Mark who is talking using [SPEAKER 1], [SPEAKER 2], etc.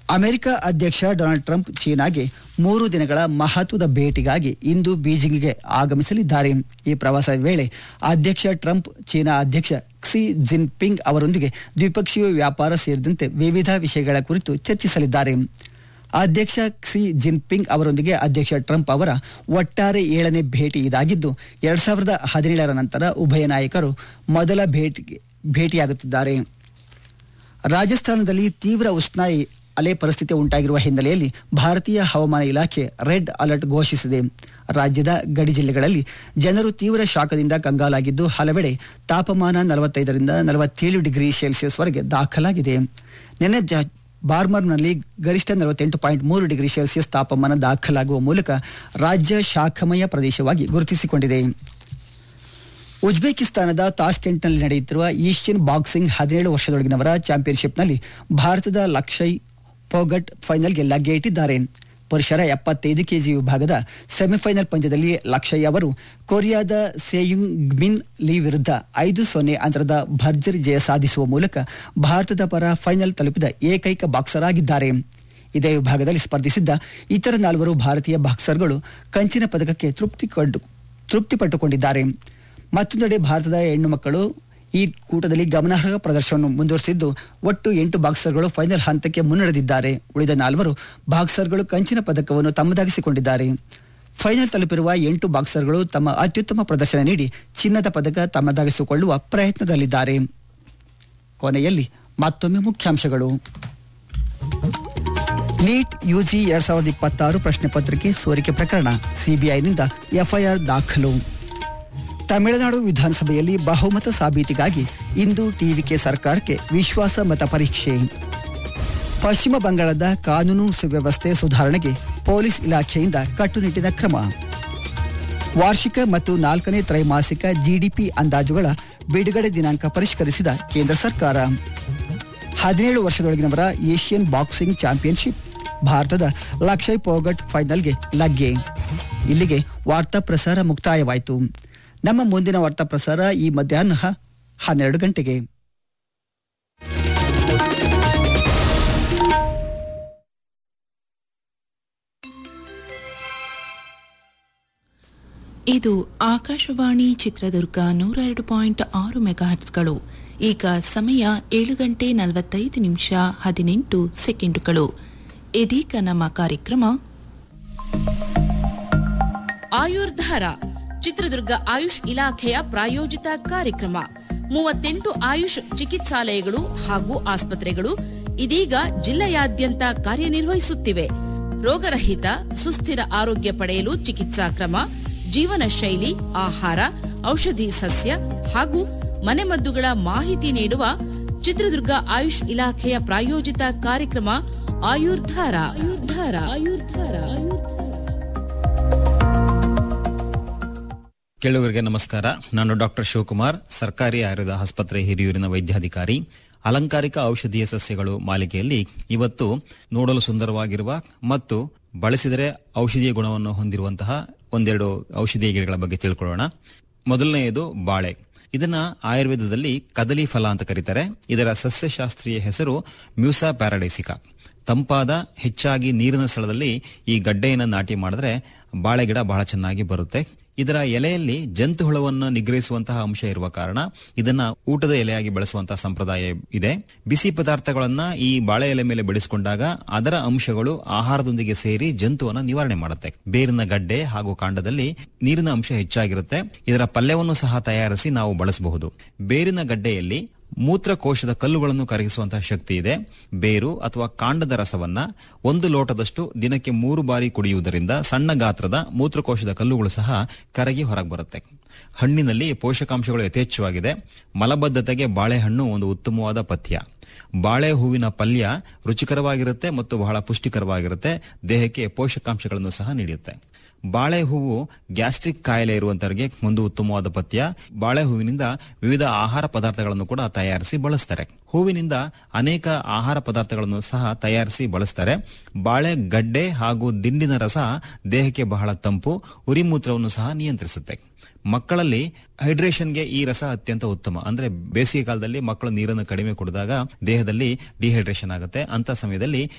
[SPEAKER 1] America ಅಧ್ಯಕ್ಷ Donald Trump ಚೀನಾಗೆ ಮೂರು ದಿನಗಳ ಮಹತ್ವದ ಭೇಟಿಗಾಗಿ ಇಂದು ಬೀಜಿಂಗ್ಗೆ ಆಗಮಿಸಲಿದ್ದಾರೆ ಈ ಪ್ರವಾಸದ ವೇಳೆ ಅಧ್ಯಕ್ಷ ಟ್ರಂಪ್ ಚೀನಾ ಅಧ್ಯಕ್ಷ ಕ್ಸಿ ಜಿನ್ಪಿಂಗ್ ಅವರೊಂದಿಗೆ ದ್ವಿಪಕ್ಷೀಯ ವ್ಯಾಪಾರ ಸೇರಿದಂತೆ ವಿವಿಧ ವಿಷಯಗಳ ಕುರಿತು ಚರ್ಚಿಸಲಿದ್ದಾರೆ ಅಧ್ಯಕ್ಷ ಕ್ಸಿ ಜಿನ್ಪಿಂಗ್ ಅವರೊಂದಿಗೆ ಅಧ್ಯಕ್ಷ ಟ್ರಂಪ್ ಅವರ ಒಟ್ಟಾರೆ ಏಳನೇ ಭೇಟಿ ಇದಾಗಿದ್ದು ಎರಡ್ ಸಾವಿರದ ಹದಿನೇಳರ ನಂತರ ಉಭಯ ನಾಯಕರು ಮೊದಲ ಭೇಟಿ ಭೇಟಿಯಾಗುತ್ತಿದ್ದಾರೆ ರಾಜಸ್ಥಾನದಲ್ಲಿ ತೀವ್ರ ಉಷ್ಣ ಅಲೆ ಪರಿಸ್ಥಿತಿ ಉಂಟಾಗಿರುವ ಹಿನ್ನೆಲೆಯಲ್ಲಿ ಭಾರತೀಯ ಹವಾಮಾನ ಇಲಾಖೆ ರೆಡ್ ಅಲರ್ಟ್ ಘೋಷಿಸಿದೆ ರಾಜ್ಯದ ಗಡಿ ಜಿಲ್ಲೆಗಳಲ್ಲಿ ಜನರು ತೀವ್ರ ಶಾಖದಿಂದ ಕಂಗಾಲಾಗಿದ್ದು ಹಲವೆಡೆ ತಾಪಮಾನ ನಲವತ್ತೈದರಿಂದ ನಲವತ್ತೇಳು ಡಿಗ್ರಿ ಸೆಲ್ಸಿಯಸ್ವರೆಗೆ ದಾಖಲಾಗಿದೆ ನಿನ್ನೆ ಜ ಬಾರ್ಮರ್ನಲ್ಲಿ ಗರಿಷ್ಠ ನಲವತ್ತೆಂಟು ಪಾಯಿಂಟ್ ಮೂರು ಡಿಗ್ರಿ ಸೆಲ್ಸಿಯಸ್ ತಾಪಮಾನ ದಾಖಲಾಗುವ ಮೂಲಕ ರಾಜ್ಯ ಶಾಖಮಯ ಪ್ರದೇಶವಾಗಿ ಗುರುತಿಸಿಕೊಂಡಿದೆ ಉಜ್ಬೇಕಿಸ್ತಾನದ ತಾಷ್ಕೆಂಟ್ನಲ್ಲಿ ನಡೆಯುತ್ತಿರುವ ಏಷ್ಯನ್ ಬಾಕ್ಸಿಂಗ್ ಹದಿನೇಳು ವರ್ಷದೊಳಗಿನವರ ಚಾಂಪಿಯನ್ಶಿಪ್ನಲ್ಲಿ ಭಾರತದ ಲಕ್ಷಯ್ ಪೋಗಟ್ ಫೈನಲ್ಗೆ ಲಗ್ಗೆ ಇಟ್ಟಿದ್ದಾರೆ ಪುರುಷರ ಎಪ್ಪತ್ತೈದು ಕೆಜಿ ವಿಭಾಗದ ಸೆಮಿಫೈನಲ್ ಪಂದ್ಯದಲ್ಲಿ ಲಕ್ಷಯ್ ಅವರು ಕೊರಿಯಾದ ಸೇಯುಂಗ್ ಗ್ಮಿನ್ ಲೀ ವಿರುದ್ಧ ಐದು ಸೊನ್ನೆ ಅಂತರದ ಭರ್ಜರಿ ಜಯ ಸಾಧಿಸುವ ಮೂಲಕ ಭಾರತದ ಪರ ಫೈನಲ್ ತಲುಪಿದ ಏಕೈಕ ಬಾಕ್ಸರ್ ಆಗಿದ್ದಾರೆ ಇದೇ ವಿಭಾಗದಲ್ಲಿ ಸ್ಪರ್ಧಿಸಿದ್ದ ಇತರ ನಾಲ್ವರು ಭಾರತೀಯ ಬಾಕ್ಸರ್ಗಳು ಕಂಚಿನ ಪದಕಕ್ಕೆ ತೃಪ್ತಿ ಕಂಡು ತೃಪ್ತಿಪಟ್ಟುಕೊಂಡಿದ್ದಾರೆ ಮತ್ತೊಂದೆಡೆ ಭಾರತದ ಹೆಣ್ಣು ಮಕ್ಕಳು ಈ ಕೂಟದಲ್ಲಿ ಗಮನಾರ್ಹ ಪ್ರದರ್ಶನವನ್ನು ಮುಂದುವರೆಸಿದ್ದು ಒಟ್ಟು ಎಂಟು ಬಾಕ್ಸರ್ಗಳು ಫೈನಲ್ ಹಂತಕ್ಕೆ ಮುನ್ನಡೆದಿದ್ದಾರೆ ಉಳಿದ ನಾಲ್ವರು ಬಾಕ್ಸರ್ಗಳು ಕಂಚಿನ ಪದಕವನ್ನು ತಮ್ಮದಾಗಿಸಿಕೊಂಡಿದ್ದಾರೆ ಫೈನಲ್ ತಲುಪಿರುವ ಎಂಟು ಬಾಕ್ಸರ್ಗಳು ತಮ್ಮ ಅತ್ಯುತ್ತಮ ಪ್ರದರ್ಶನ ನೀಡಿ ಚಿನ್ನದ ಪದಕ ತಮ್ಮದಾಗಿಸಿಕೊಳ್ಳುವ ಪ್ರಯತ್ನದಲ್ಲಿದ್ದಾರೆ ಕೊನೆಯಲ್ಲಿ ಮತ್ತೊಮ್ಮೆ ಮುಖ್ಯಾಂಶಗಳು ನೀಟ್ ಯುಜಿ ಎರಡ್ ಸಾವಿರದ ಇಪ್ಪತ್ತಾರು ಪ್ರಶ್ನೆ ಪತ್ರಿಕೆ ಸೋರಿಕೆ ಪ್ರಕರಣ ಸಿಬಿಐನಿಂದ ಎಫ್ಐಆರ್ ದಾಖಲು ತಮಿಳುನಾಡು ವಿಧಾನಸಭೆಯಲ್ಲಿ ಬಹುಮತ ಸಾಬೀತಿಗಾಗಿ ಇಂದು ಟಿವಿಕೆ ಸರ್ಕಾರಕ್ಕೆ ವಿಶ್ವಾಸ ಮತ ಪರೀಕ್ಷೆ ಪಶ್ಚಿಮ ಬಂಗಾಳದ ಕಾನೂನು ಸುವ್ಯವಸ್ಥೆ ಸುಧಾರಣೆಗೆ ಪೊಲೀಸ್ ಇಲಾಖೆಯಿಂದ ಕಟ್ಟುನಿಟ್ಟಿನ ಕ್ರಮ ವಾರ್ಷಿಕ ಮತ್ತು ನಾಲ್ಕನೇ ತ್ರೈಮಾಸಿಕ ಜಿಡಿಪಿ ಅಂದಾಜುಗಳ ಬಿಡುಗಡೆ ದಿನಾಂಕ ಪರಿಷ್ಕರಿಸಿದ ಕೇಂದ್ರ ಸರ್ಕಾರ ಹದಿನೇಳು ವರ್ಷದೊಳಗಿನವರ ಏಷ್ಯನ್ ಬಾಕ್ಸಿಂಗ್ ಚಾಂಪಿಯನ್ಶಿಪ್ ಭಾರತದ ಲಕ್ಷಯ್ ಪೋಗಟ್ ಫೈನಲ್ಗೆ ಲಗ್ಗೆ ಇಲ್ಲಿಗೆ ವಾರ್ತಾ ಪ್ರಸಾರ ಮುಕ್ತಾಯವಾಯಿತು ನಮ್ಮ ಮುಂದಿನ ವಾರ್ತಾ ಪ್ರಸಾರ ಈ ಮಧ್ಯಾಹ್ನ ಹನ್ನೆರಡು ಗಂಟೆಗೆ
[SPEAKER 2] ಇದು ಆಕಾಶವಾಣಿ ಚಿತ್ರದುರ್ಗ ನೂರ ಎರಡು ಪಾಯಿಂಟ್ ಆರು ಮೆಗಾಹರ್ಟ್ಸ್ಗಳು ಈಗ ಸಮಯ ಏಳು ಗಂಟೆ ನಲವತ್ತೈದು ನಿಮಿಷ ಹದಿನೆಂಟು ಸೆಕೆಂಡುಗಳು ಇದೀಗ ನಮ್ಮ ಕಾರ್ಯಕ್ರಮ
[SPEAKER 3] ಆಯುರ್ಧಾರ ಚಿತ್ರದುರ್ಗ ಆಯುಷ್ ಇಲಾಖೆಯ ಪ್ರಾಯೋಜಿತ ಕಾರ್ಯಕ್ರಮ ಮೂವತ್ತೆಂಟು ಆಯುಷ್ ಚಿಕಿತ್ಸಾಲಯಗಳು ಹಾಗೂ ಆಸ್ಪತ್ರೆಗಳು ಇದೀಗ ಜಿಲ್ಲೆಯಾದ್ಯಂತ ಕಾರ್ಯನಿರ್ವಹಿಸುತ್ತಿವೆ ರೋಗರಹಿತ ಸುಸ್ಥಿರ ಆರೋಗ್ಯ ಪಡೆಯಲು ಚಿಕಿತ್ಸಾ ಕ್ರಮ ಜೀವನ ಶೈಲಿ ಆಹಾರ ಔಷಧಿ ಸಸ್ಯ ಹಾಗೂ ಮನೆಮದ್ದುಗಳ ಮಾಹಿತಿ ನೀಡುವ ಚಿತ್ರದುರ್ಗ ಆಯುಷ್ ಇಲಾಖೆಯ ಪ್ರಾಯೋಜಿತ ಕಾರ್ಯಕ್ರಮ ಆಯುರ್ಧಾರ ಆಯುರ್ಧಾರ ಆಯುರ್ಧಾರ ಆಯುರ್ಧಾರ
[SPEAKER 4] ಕೇಳುಗರಿಗೆ ನಮಸ್ಕಾರ ನಾನು ಡಾಕ್ಟರ್ ಶಿವಕುಮಾರ್ ಸರ್ಕಾರಿ ಆಯುರ್ವೇದ ಆಸ್ಪತ್ರೆ ಹಿರಿಯೂರಿನ ವೈದ್ಯಾಧಿಕಾರಿ ಅಲಂಕಾರಿಕ ಔಷಧೀಯ ಸಸ್ಯಗಳು ಮಾಲಿಕೆಯಲ್ಲಿ ಇವತ್ತು ನೋಡಲು ಸುಂದರವಾಗಿರುವ ಮತ್ತು ಬಳಸಿದರೆ ಔಷಧೀಯ ಗುಣವನ್ನು ಹೊಂದಿರುವಂತಹ ಒಂದೆರಡು ಔಷಧೀಯ ಗಿಡಗಳ ಬಗ್ಗೆ ತಿಳ್ಕೊಳ್ಳೋಣ ಮೊದಲನೆಯದು ಬಾಳೆ ಇದನ್ನ ಆಯುರ್ವೇದದಲ್ಲಿ ಕದಲಿ ಫಲ ಅಂತ ಕರೀತಾರೆ ಇದರ ಸಸ್ಯಶಾಸ್ತ್ರೀಯ ಹೆಸರು ಮ್ಯೂಸಾ ಪ್ಯಾರಡೈಸಿಕಾ ತಂಪಾದ ಹೆಚ್ಚಾಗಿ ನೀರಿನ ಸ್ಥಳದಲ್ಲಿ ಈ ಗಡ್ಡೆಯನ್ನು ನಾಟಿ ಮಾಡಿದ್ರೆ ಬಾಳೆ ಗಿಡ ಬಹಳ ಚೆನ್ನಾಗಿ ಬರುತ್ತೆ ಇದರ ಎಲೆಯಲ್ಲಿ ಜಂತು ಹುಳವನ್ನು ನಿಗ್ರಹಿಸುವಂತಹ ಅಂಶ ಇರುವ ಕಾರಣ ಇದನ್ನ ಊಟದ ಎಲೆಯಾಗಿ ಬಳಸುವಂತಹ ಸಂಪ್ರದಾಯ ಇದೆ ಬಿಸಿ ಪದಾರ್ಥಗಳನ್ನ ಈ ಬಾಳೆ ಎಲೆ ಮೇಲೆ ಬೆಳೆಸಿಕೊಂಡಾಗ ಅದರ ಅಂಶಗಳು ಆಹಾರದೊಂದಿಗೆ ಸೇರಿ ಜಂತುವನ್ನ ನಿವಾರಣೆ ಮಾಡುತ್ತೆ ಬೇರಿನ ಗಡ್ಡೆ ಹಾಗೂ ಕಾಂಡದಲ್ಲಿ ನೀರಿನ ಅಂಶ ಹೆಚ್ಚಾಗಿರುತ್ತೆ ಇದರ ಪಲ್ಯವನ್ನು ಸಹ ತಯಾರಿಸಿ ನಾವು ಬಳಸಬಹುದು ಬೇರಿನ ಗಡ್ಡೆಯಲ್ಲಿ ಮೂತ್ರಕೋಶದ ಕಲ್ಲುಗಳನ್ನು ಕರಗಿಸುವಂತಹ ಶಕ್ತಿ ಇದೆ ಬೇರು ಅಥವಾ ಕಾಂಡದ ರಸವನ್ನ ಒಂದು ಲೋಟದಷ್ಟು ದಿನಕ್ಕೆ ಮೂರು ಬಾರಿ ಕುಡಿಯುವುದರಿಂದ ಸಣ್ಣ ಗಾತ್ರದ ಮೂತ್ರಕೋಶದ ಕಲ್ಲುಗಳು ಸಹ ಕರಗಿ ಹೊರಗೆ ಬರುತ್ತೆ ಹಣ್ಣಿನಲ್ಲಿ ಪೋಷಕಾಂಶಗಳು ಯಥೇಚ್ಛವಾಗಿದೆ ಮಲಬದ್ಧತೆಗೆ ಬಾಳೆಹಣ್ಣು ಒಂದು ಉತ್ತಮವಾದ ಪಥ್ಯ ಬಾಳೆ ಹೂವಿನ ಪಲ್ಯ ರುಚಿಕರವಾಗಿರುತ್ತೆ ಮತ್ತು ಬಹಳ ಪುಷ್ಟಿಕರವಾಗಿರುತ್ತೆ ದೇಹಕ್ಕೆ ಪೋಷಕಾಂಶಗಳನ್ನು ಸಹ ನೀಡುತ್ತೆ ಬಾಳೆ ಹೂವು ಗ್ಯಾಸ್ಟ್ರಿಕ್ ಕಾಯಿಲೆ ಇರುವಂತವರಿಗೆ ಒಂದು ಉತ್ತಮವಾದ ಪಥ್ಯ ಬಾಳೆ ಹೂವಿನಿಂದ ವಿವಿಧ ಆಹಾರ ಪದಾರ್ಥಗಳನ್ನು ಕೂಡ ತಯಾರಿಸಿ ಬಳಸ್ತಾರೆ ಹೂವಿನಿಂದ ಅನೇಕ ಆಹಾರ ಪದಾರ್ಥಗಳನ್ನು ಸಹ ತಯಾರಿಸಿ ಬಳಸ್ತಾರೆ ಬಾಳೆ ಗಡ್ಡೆ ಹಾಗೂ ದಿಂಡಿನ ರಸ ದೇಹಕ್ಕೆ ಬಹಳ ತಂಪು ಉರಿಮೂತ್ರವನ್ನು ಸಹ ನಿಯಂತ್ರಿಸುತ್ತೆ ಮಕ್ಕಳಲ್ಲಿ ಹೈಡ್ರೇಷನ್ಗೆ ಈ ರಸ ಅತ್ಯಂತ ಉತ್ತಮ ಅಂದ್ರೆ ಬೇಸಿಗೆ ಕಾಲದಲ್ಲಿ ಮಕ್ಕಳು ನೀರನ್ನು ಕಡಿಮೆ ಕುಡಿದಾಗ ದೇಹದಲ್ಲಿ ಡಿಹೈಡ್ರೇಷನ್ ಆಗುತ್ತೆ ಅಂತ ಸಮಯದಲ್ಲಿ